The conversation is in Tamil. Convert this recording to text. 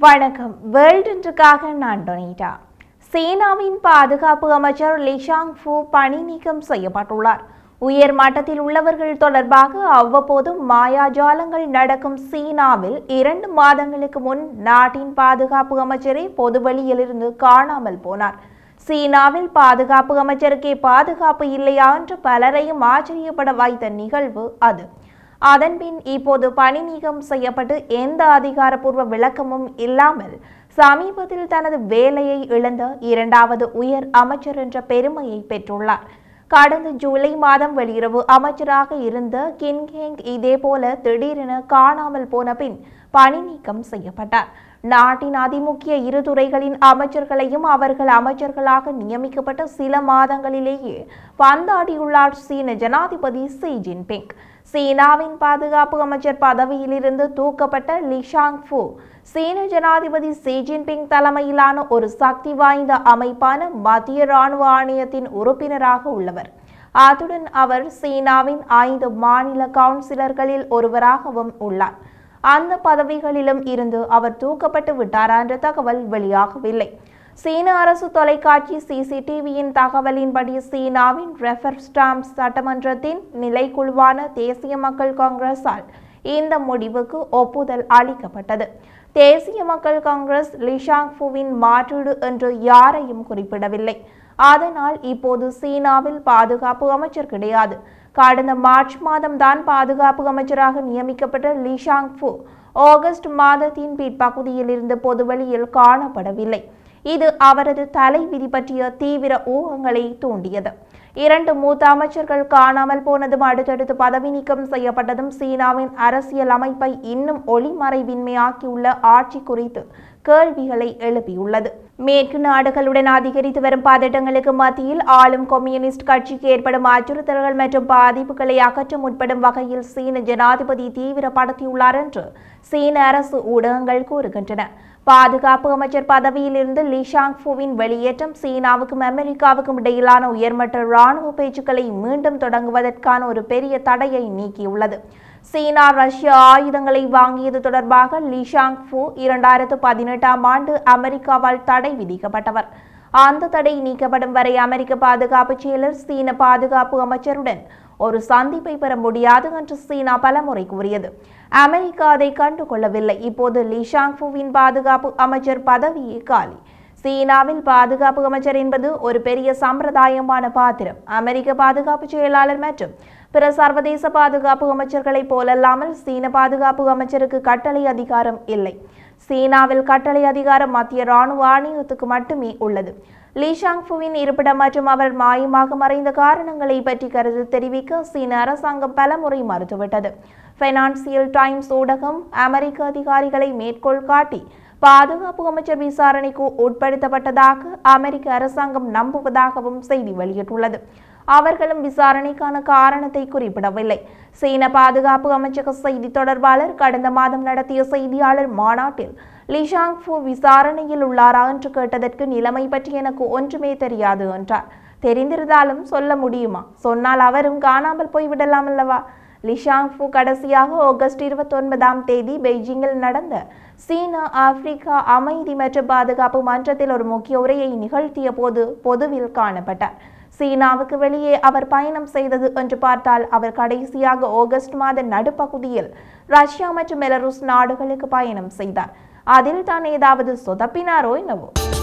வணக்கம் வேர்ல்ட் இன்றுக்காக நான் டொனிட்டா சீனாவின் பாதுகாப்பு அமைச்சர் லிஷாங் ஃபூ பணி நீக்கம் செய்யப்பட்டுள்ளார் உயர் மட்டத்தில் உள்ளவர்கள் தொடர்பாக அவ்வப்போது மாயாஜாலங்கள் நடக்கும் சீனாவில் இரண்டு மாதங்களுக்கு முன் நாட்டின் பாதுகாப்பு அமைச்சரே பொதுவெளியிலிருந்து காணாமல் போனார் சீனாவில் பாதுகாப்பு அமைச்சருக்கே பாதுகாப்பு இல்லையா என்று பலரையும் ஆச்சரியப்பட வைத்த நிகழ்வு அது அதன்பின் இப்போது பணி நீக்கம் செய்யப்பட்டு எந்த அதிகாரப்பூர்வ விளக்கமும் இல்லாமல் சமீபத்தில் தனது வேலையை இழந்த இரண்டாவது உயர் அமைச்சர் என்ற பெருமையை பெற்றுள்ளார் கடந்த ஜூலை மாதம் வெளியுறவு அமைச்சராக இருந்த கின்கேங் இதேபோல திடீரென காணாமல் போன பின் பணி நீக்கம் செய்யப்பட்டார் நாட்டின் அதிமுக்கிய இரு துறைகளின் அமைச்சர்களையும் அவர்கள் அமைச்சர்களாக நியமிக்கப்பட்ட சில மாதங்களிலேயே பந்தாடியுள்ளார் சீன ஜனாதிபதி ஷி ஜின்பிங் சீனாவின் பாதுகாப்பு அமைச்சர் பதவியிலிருந்து தூக்கப்பட்ட லிஷாங் ஃபு சீன ஜனாதிபதி ஷி ஜின்பிங் தலைமையிலான ஒரு சக்தி வாய்ந்த அமைப்பான மத்திய இராணுவ ஆணையத்தின் உறுப்பினராக உள்ளவர் அத்துடன் அவர் சீனாவின் ஐந்து மாநில கவுன்சிலர்களில் ஒருவராகவும் உள்ளார் அந்த பதவிகளிலும் இருந்து அவர் தூக்கப்பட்டு விட்டாரா என்ற தகவல் வெளியாகவில்லை சீன அரசு தொலைக்காட்சி சிசிடிவியின் தகவலின்படி சீனாவின் ரெஃபர் ஸ்டாம்ப் சட்டமன்றத்தின் நிலைக்குழுவான தேசிய மக்கள் காங்கிரஸால் இந்த முடிவுக்கு ஒப்புதல் அளிக்கப்பட்டது தேசிய மக்கள் காங்கிரஸ் லிஷாங் ஃபுவின் மாற்றீடு என்று யாரையும் குறிப்பிடவில்லை அதனால் இப்போது சீனாவில் பாதுகாப்பு அமைச்சர் கிடையாது கடந்த மார்ச் மாதம் தான் பாதுகாப்பு அமைச்சராக நியமிக்கப்பட்ட லிஷாங் ஃபு ஆகஸ்ட் மாதத்தின் பிற்பகுதியில் இருந்து பொதுவெளியில் காணப்படவில்லை இது அவரது தலைவிதி பற்றிய தீவிர ஊகங்களை தூண்டியது இரண்டு மூத்த அமைச்சர்கள் காணாமல் போனதும் அடுத்தடுத்து பதவி நீக்கம் செய்யப்பட்டதும் சீனாவின் அரசியல் அமைப்பை இன்னும் ஒளிமறைவின்மையாக்கியுள்ள ஆட்சி குறித்து கேள்விகளை எழுப்பியுள்ளது மேற்கு நாடுகளுடன் அதிகரித்து வரும் பதட்டங்களுக்கு மத்தியில் ஆளும் கம்யூனிஸ்ட் கட்சிக்கு ஏற்படும் அச்சுறுத்தல்கள் மற்றும் பாதிப்புகளை அகற்ற முற்படும் வகையில் சீன ஜனாதிபதி தீவிரப்படுத்தியுள்ளார் என்று சீன அரசு ஊடகங்கள் கூறுகின்றன பாதுகாப்பு அமைச்சர் பதவியிலிருந்து லீ ஷாங் ஃபுவின் வெளியேற்றம் சீனாவுக்கும் அமெரிக்காவுக்கும் இடையிலான உயர்மட்ட இராணுவ பேச்சுக்களை மீண்டும் தொடங்குவதற்கான ஒரு பெரிய தடையை நீக்கியுள்ளது சீனா ரஷ்யா ஆயுதங்களை வாங்கியது தொடர்பாக லீ ஷாங் ஃபு இரண்டாயிரத்து பதினெட்டாம் ஆண்டு அமெரிக்காவால் தடை விதிக்கப்பட்டவர் அந்த தடை நீக்கப்படும் வரை அமெரிக்க பாதுகாப்பு செயலர் சீன பாதுகாப்பு அமைச்சருடன் ஒரு சந்திப்பை பெற முடியாது என்று சீனா பலமுறை கூறியது அமெரிக்கா அதை கண்டுகொள்ளவில்லை இப்போது லீ ஷாங் ஃபுவின் பாதுகாப்பு அமைச்சர் பதவியே காலி சீனாவில் பாதுகாப்பு அமைச்சர் என்பது ஒரு பெரிய சம்பிரதாயமான பாத்திரம் அமெரிக்க பாதுகாப்பு செயலாளர் மற்றும் பிற சர்வதேச பாதுகாப்பு அமைச்சர்களைப் போலல்லாமல் சீன பாதுகாப்பு அமைச்சருக்கு கட்டளை அதிகாரம் இல்லை சீனாவில் கட்டளை அதிகாரம் மத்திய இராணுவ ஆணையத்துக்கு மட்டுமே உள்ளது லீ ஷாங்ஃபுவின் இருப்பிடம் மற்றும் அவர் மாயமாக மறைந்த காரணங்களை பற்றி கருத்து தெரிவிக்க சீன அரசாங்கம் பலமுறை மறுத்துவிட்டது பைனான்சியல் டைம்ஸ் ஊடகம் அமெரிக்க அதிகாரிகளை மேற்கோள் காட்டி பாதுகாப்பு அமைச்சர் விசாரணைக்கு உட்படுத்தப்பட்டதாக அமெரிக்க அரசாங்கம் நம்புவதாகவும் செய்தி வெளியிட்டுள்ளது அவர்களும் விசாரணைக்கான காரணத்தை குறிப்பிடவில்லை சீன பாதுகாப்பு அமைச்சக செய்தி தொடர்பாளர் கடந்த மாதம் நடத்திய செய்தியாளர் மாநாட்டில் லிஷாங் ஃபு விசாரணையில் உள்ளாரா என்று கேட்டதற்கு நிலைமை பற்றி எனக்கு ஒன்றுமே தெரியாது என்றார் தெரிந்திருந்தாலும் சொல்ல முடியுமா சொன்னால் அவரும் காணாமல் போய்விடலாம் அல்லவா லிஷாங் ஃபு கடைசியாக ஆகஸ்ட் இருபத்தொன்பதாம் தேதி பெய்ஜிங்கில் நடந்த சீனா ஆப்பிரிக்கா அமைதி மற்றும் பாதுகாப்பு மன்றத்தில் ஒரு முக்கிய உரையை நிகழ்த்திய போது பொதுவில் காணப்பட்டார் சீனாவுக்கு வெளியே அவர் பயணம் செய்தது என்று பார்த்தால் அவர் கடைசியாக ஆகஸ்ட் மாத நடுப்பகுதியில் ரஷ்யா மற்றும் பெலருஸ் நாடுகளுக்கு பயணம் செய்தார் அதில் தான் ஏதாவது சொதப்பினாரோ என்னவோ